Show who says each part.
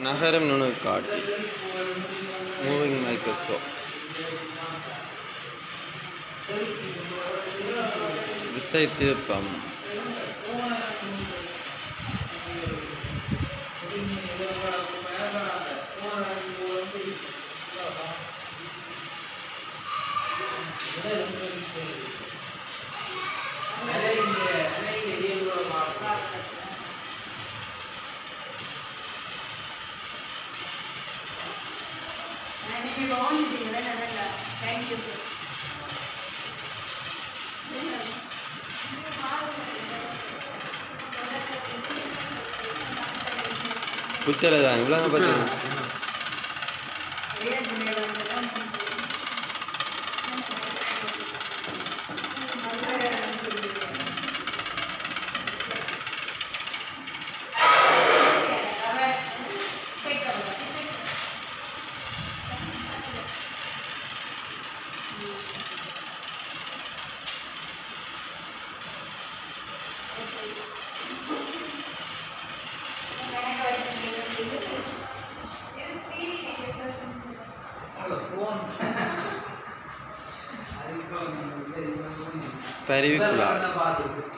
Speaker 1: நகரம் நுணுக்காடு moving microscope விசை திருப்பம்
Speaker 2: நீங்க இப்போ வாங்கிட்டீங்களே நல்லா தேங்க்யூ சார்
Speaker 1: புத்தரை தான் இவ்வளோ தான் பார்த்தீங்க பரிவிக்குழா